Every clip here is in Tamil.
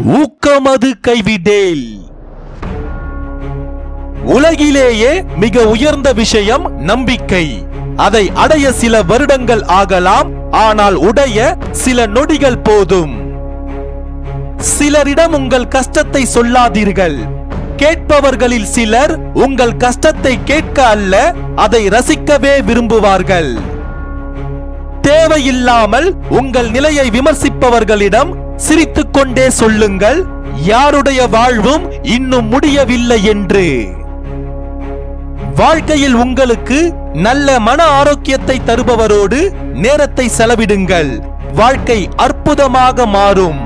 ஊக்கமது கைவிடேல் உலகிலேயே மிக உயர்ந்த விஷயம் நம்பிக்கை அதை அடைய சில வருடங்கள் ஆகலாம் ஆனால் உடைய சில நொடிகள் போதும் சிலரிடம் உங்கள் கஷ்டத்தை சொல்லாதீர்கள் கேட்பவர்களில் சிலர் உங்கள் கஷ்டத்தை கேட்க அல்ல அதை ரசிக்கவே விரும்புவார்கள் தேவையில்லாமல் உங்கள் நிலையை விமர்சிப்பவர்களிடம் சிரித்துக்கொண்டே சொல்லுங்கள் யாருடைய வாழ்வும் இன்னும் முடியவில்லை என்று வாழ்க்கையில் உங்களுக்கு நல்ல மன ஆரோக்கியத்தை தருபவரோடு நேரத்தை செலவிடுங்கள் வாழ்க்கை அற்புதமாக மாறும்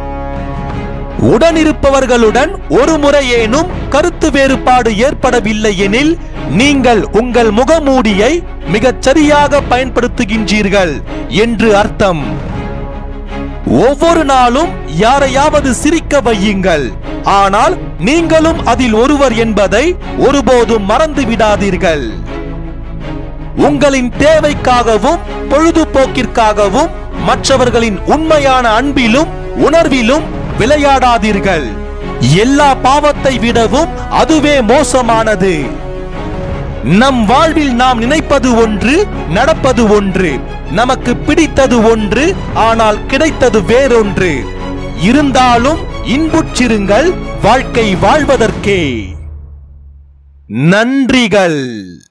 உடனிருப்பவர்களுடன் ஒரு முறையேனும் கருத்து வேறுபாடு ஏற்படவில்லை எனில் நீங்கள் உங்கள் முகமூடியை மிகச் சரியாக பயன்படுத்துகின்றீர்கள் என்று அர்த்தம் ஒவ்வொரு நாளும் யாரையாவது சிரிக்க வையுங்கள் ஆனால் நீங்களும் அதில் ஒருவர் என்பதை ஒருபோதும் மறந்து விடாதீர்கள் உங்களின் தேவைக்காகவும் பொழுதுபோக்கிற்காகவும் மற்றவர்களின் உண்மையான அன்பிலும் உணர்விலும் விளையாடாதீர்கள் எல்லா பாவத்தை விடவும் அதுவே மோசமானது நம் வாழ்வில் நாம் நினைப்பது ஒன்று நடப்பது ஒன்று நமக்கு பிடித்தது ஒன்று ஆனால் கிடைத்தது வேறொன்று இருந்தாலும் இன்புற்றிருங்கள் வாழ்க்கை வாழ்வதற்கே நன்றிகள்